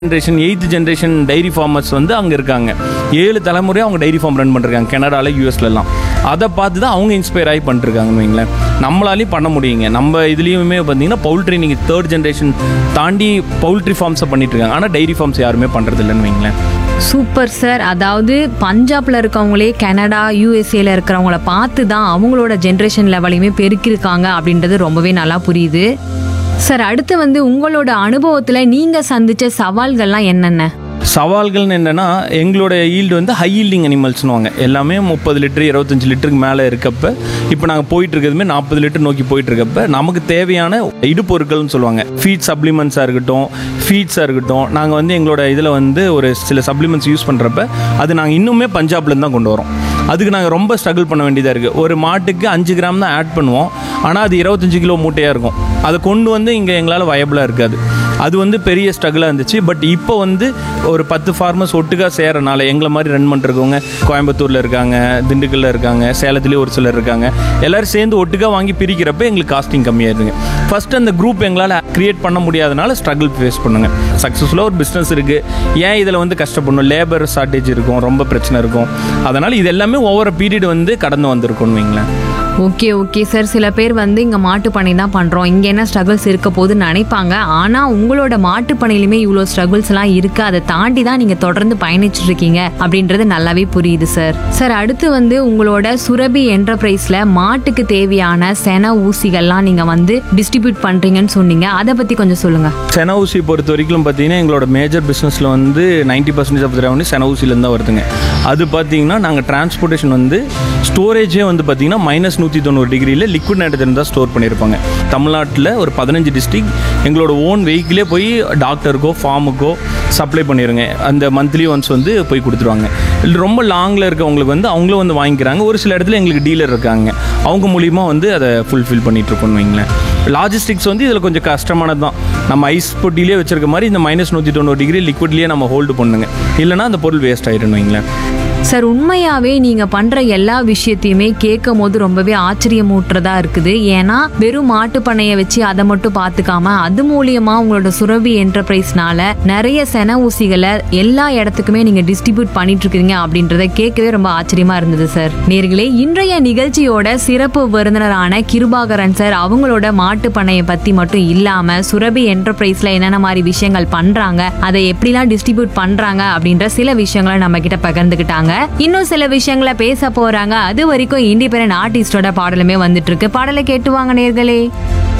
generation eighth generation dairy farmers வந்து அங்கே இருக்காங்க ஏழு தலைமுறையாக அவங்க டைரி ஃபார்ம் ரன் பண்ணிருக்காங்க கனடாவில் யூஎஸ்லலாம் அதை பார்த்து தான் அவங்க இன்ஸ்பயர் ஆகி பண்ணிருக்காங்கன்னு வைங்களேன் நம்மளாலையும் பண்ண முடியுங்க நம்ம இதுலேயுமே பார்த்தீங்கன்னா பவுல்ட்ரி நீங்கள் தேர்ட் ஜென்ரேஷன் தாண்டி பவுல்ட்ரி ஃபார்ம்ஸை பண்ணிட்டு இருக்காங்க ஆனால் டைரி ஃபார்ம்ஸ் யாருமே பண்ணுறது இல்லைன்னு வைங்களேன் சூப்பர் சார் அதாவது பஞ்சாப்ல இருக்கவங்களே கனடா யூஎஸ்ஏல இருக்கிறவங்கள பார்த்து தான் அவங்களோட ஜென்ரேஷன் லெவலையுமே பெருக்கியிருக்காங்க அப்படின்றது ரொம்பவே நல்லா புரியுது சார் அடுத்து வந்து உங்களோட அனுபவத்துல நீங்க சந்திச்ச சவால்கள்லாம் என்னென்ன சவால்கள்னு என்னென்னா எங்களோட ஈல்டு வந்து ஹை ஈல்டிங் அனிமல்ஸ்னுவாங்க எல்லாமே முப்பது லிட்டர் இருபத்தஞ்சு லிட்டருக்கு மேலே இருக்கப்ப இப்போ நாங்கள் போயிட்டு இருக்கிறதுமே நாற்பது லிட்டர் நோக்கி போயிட்டு இருக்கப்ப நமக்கு தேவையான இடுபொருட்கள்னு சொல்லுவாங்க ஃபீட் சப்ளிமெண்ட்ஸாக இருக்கட்டும் ஃபீட்ஸாக இருக்கட்டும் நாங்கள் வந்து எங்களோட இதில் வந்து ஒரு சில சப்ளிமெண்ட்ஸ் யூஸ் பண்ணுறப்ப அது நாங்கள் இன்னுமே பஞ்சாப்லேருந்து தான் கொண்டு வரோம் அதுக்கு நாங்கள் ரொம்ப ஸ்ட்ரகிள் பண்ண வேண்டியதாக இருக்குது ஒரு மாட்டுக்கு அஞ்சு கிராம் தான் ஆட் பண்ணுவோம் ஆனால் அது இருபத்தஞ்சு கிலோ மூட்டையாக இருக்கும் அதை கொண்டு வந்து இங்கே எங்களால் வயபிளாக இருக்காது அது வந்து பெரிய ஸ்ட்ரகிளாக இருந்துச்சு பட் இப்போ வந்து ஒரு பத்து ஃபார்மர்ஸ் ஒட்டுக்கா சேரனால எங்களை மாதிரி ரன் பண்ணிருக்கவங்க கோயம்புத்தூரில் இருக்காங்க திண்டுக்கல்ல இருக்காங்க சேலத்துலேயே ஒரு சிலர் இருக்காங்க எல்லாரும் சேர்ந்து ஒட்டுக்கா வாங்கி பிரிக்கிறப்ப எங்களுக்கு காஸ்டிங் கம்மியாயிருங்க ஃபர்ஸ்ட் அந்த குரூப் எங்களால் கிரியேட் பண்ண முடியாதனால ஸ்ட்ரகிள் ஃபேஸ் பண்ணுங்க சக்ஸஸ்ஃபுல்லாக ஒரு பிஸ்னஸ் இருக்குது ஏன் இதில் வந்து கஷ்டப்படணும் லேபர் ஷார்ட்டேஜ் இருக்கும் ரொம்ப பிரச்சனை இருக்கும் அதனால் இது எல்லாமே ஒவ்வொரு பீரியட் வந்து கடந்து வந்திருக்கும்னு வைங்களேன் ஓகே ஓகே சார் சில பேர் வந்து இங்க மாட்டு பண்ணை தான் பண்றோம் இங்க என்ன ஸ்ட்ரகிள்ஸ் இருக்க போகுதுன்னு நினைப்பாங்க ஆனா உங்களோட மாட்டு பண்ணையிலுமே இவ்வளோ ஸ்ட்ரகிள்ஸ் எல்லாம் இருக்கு அதை தாண்டி தான் நீங்க தொடர்ந்து பயணிச்சுட்டு இருக்கீங்க அப்படின்றது நல்லாவே புரியுது சார் சார் அடுத்து வந்து உங்களோட சுரபி என்டர்பிரைஸ்ல மாட்டுக்கு தேவையான சென ஊசிகள்லாம் நீங்க வந்து டிஸ்ட்ரிபியூட் பண்றீங்கன்னு சொன்னீங்க அதை பத்தி கொஞ்சம் சொல்லுங்க சென ஊசி பொறுத்த வரைக்கும் பார்த்தீங்கன்னா எங்களோட மேஜர் பிஸ்னஸில் வந்து நைன்ட்டி பர்சன்டேஜ் ஆஃப் ரெவன்யூ சென ஊசிலேருந்து தான் வருதுங்க அது பார்த்தீங்கன்னா நாங்கள் டிரான்ஸ்போர்ட்டேஷன் வந்து ஸ்டோரேஜே வந்து பார்த்தீங்கன்னா மைனஸ் நூற்றி தொண்ணூறு டிகிரியில் லிக்விட் நைட்ரஜன் தான் ஸ்டோர் பண்ணியிருப்பாங்க தமிழ்நாட்டில் ஒரு பதினஞ்சு டிஸ்ட்ரிக்ட் எங்களோட ஓன் வெஹிக்கிளே போய் டாக்டருக்கோ ஃபார்முக்கோ சப்ளை பண்ணிடுங்க அந்த மந்த்லி ஒன்ஸ் வந்து போய் கொடுத்துருவாங்க இல்லை ரொம்ப லாங்கில் இருக்கவங்களுக்கு வந்து அவங்களும் வந்து வாங்கிக்கிறாங்க ஒரு சில இடத்துல எங்களுக்கு டீலர் இருக்காங்க அவங்க மூலியமாக வந்து அதை ஃபுல்ஃபில் பண்ணிட்டு இருக்கோம்னு வைங்களேன் லாஜிஸ்டிக்ஸ் வந்து இதில் கொஞ்சம் கஷ்டமானது தான் நம்ம ஐஸ் பொட்டிலே வச்சிருக்க மாதிரி இந்த மைனஸ் நூற்றி தொண்ணூறு டிகிரி லிக்விட்லேயே நம்ம ஹோல்டு பண்ணுங்க இல்லைனா அந்த பொருள் வேஸ்ட் ஆயிடும் வைங்களேன் சார் உண்மையாவே நீங்க பண்ற எல்லா விஷயத்தையுமே கேட்கும் போது ரொம்பவே ஆச்சரியமூட்டுறதா இருக்குது ஏன்னா வெறும் மாட்டு பண்ணைய வச்சு அதை மட்டும் பாத்துக்காம அது மூலியமா உங்களோட சுரபி என்டர்பிரைஸ்னால நிறைய சென ஊசிகளை எல்லா இடத்துக்குமே நீங்க டிஸ்ட்ரிபியூட் பண்ணிட்டு இருக்கீங்க அப்படின்றத கேட்கவே ரொம்ப ஆச்சரியமா இருந்தது சார் நேர்களே இன்றைய நிகழ்ச்சியோட சிறப்பு விருந்தினரான கிருபாகரன் சார் அவங்களோட மாட்டு பண்ணையை பத்தி மட்டும் இல்லாம சுரபி என்டர்பிரைஸ்ல என்னென்ன மாதிரி விஷயங்கள் பண்றாங்க அதை எப்படிலாம் டிஸ்ட்ரிபியூட் பண்றாங்க அப்படின்ற சில விஷயங்களை நம்ம கிட்ட பகிர்ந்துக்கிட்டாங்க இன்னும் சில விஷயங்களை பேச போறாங்க அது வரைக்கும் இண்டிபெண்டன்ட் ஆர்டிஸ்டோட பாடலுமே வந்துட்டு இருக்கு பாடலை கேட்டு வாங்க நேர்களே